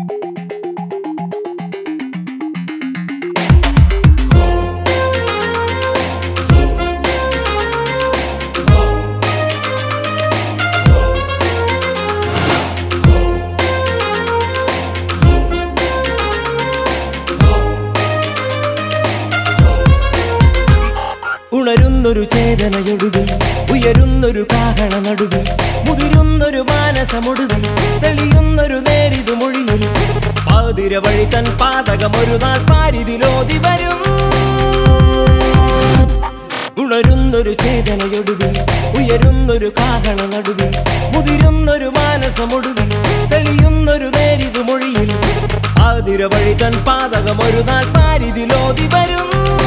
ഉണരുന്നൊരു ചേതനയൊടുവിൽ ഉയരുന്നൊരു കാഹള നടുവിൽ മുതിരുന്നൊരു മാനസമൊടുവിൽ തെളിയുന്നൊരു നേരിതു മൊഴിയിൽ പാതിര വഴി തൻ പാതകം ഒരു നാൾ പാരിതിലോതി വരും ഉണരുന്നൊരു ചേതനയൊടുവിൽ ഉയരുന്നൊരു കാഹള നടുവിൽ മുതിരുന്നൊരു മാനസമൊടുവിൽ തെളിയുന്നൊരു നേരിതു മൊഴിയിൽ ആതിര വഴി തൻ പാതകം ഒരു നാൾ പാരിതിലോതി വരും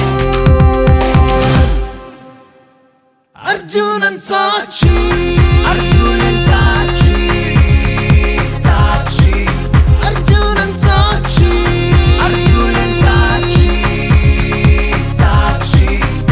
അർജുനൻ സാക്ഷി അർജുനൻ സാക്ഷി സാക്ഷി അർജുനൻ സാക്ഷി അർജുനൻ സാക്ഷി സാക്ഷി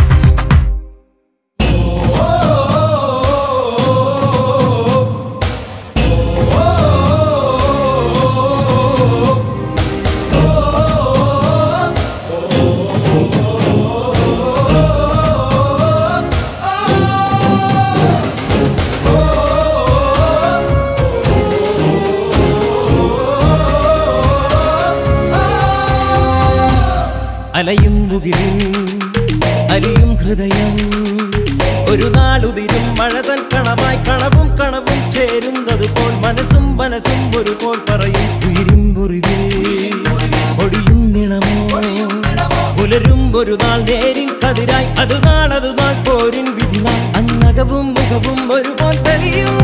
അലയും മുകിലിൻ അലിയും ഹൃദയം ഒരു നാളുതിരും മഴതൻ കണമായി കണവും കണവും ചേരുന്നത് പോൽ മനസ്സും മനസ്സും ഒരു പോൽ പറയും ഉയരും മുറിവിൽ ഒടിയും നിണമോ പുലരും ഒരു നാൾ നേരിൻ കതിരായി അത് നാളത് നാൾ പോരിൻ വിധി നാൾ അന്നകവും മുഖവും ഒരുപോൽ തെളിയും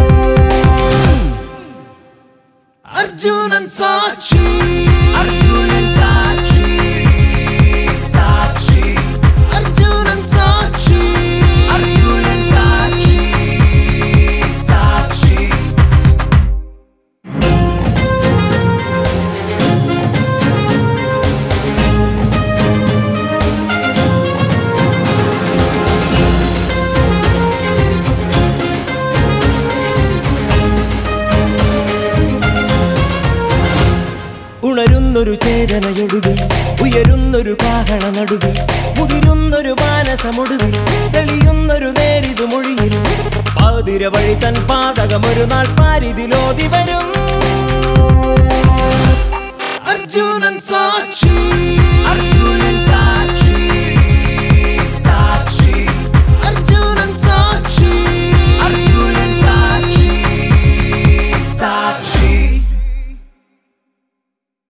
അർജുനൻ സാക്ഷി അർജുനൻ സാക്ഷി സാക്ഷി അർജുനൻ സാക്ഷി അർജുനൻ സാക്ഷി സാക്ഷി ഉണരുന്നൊരു ചേതനയൊടുവിൽ ഉയരുന്നൊരു കാഹള നടുവിൽ മുതിരുന്നൊരു മാനസമൊടുവിൽ തെളിയുന്നൊരു നേരിതു മൊഴിയിൽ പാതിര വഴി തൻ പാതകം ഒരു നാൾ പാരിതിലോതി വരും അർജുനൻ സാക്ഷി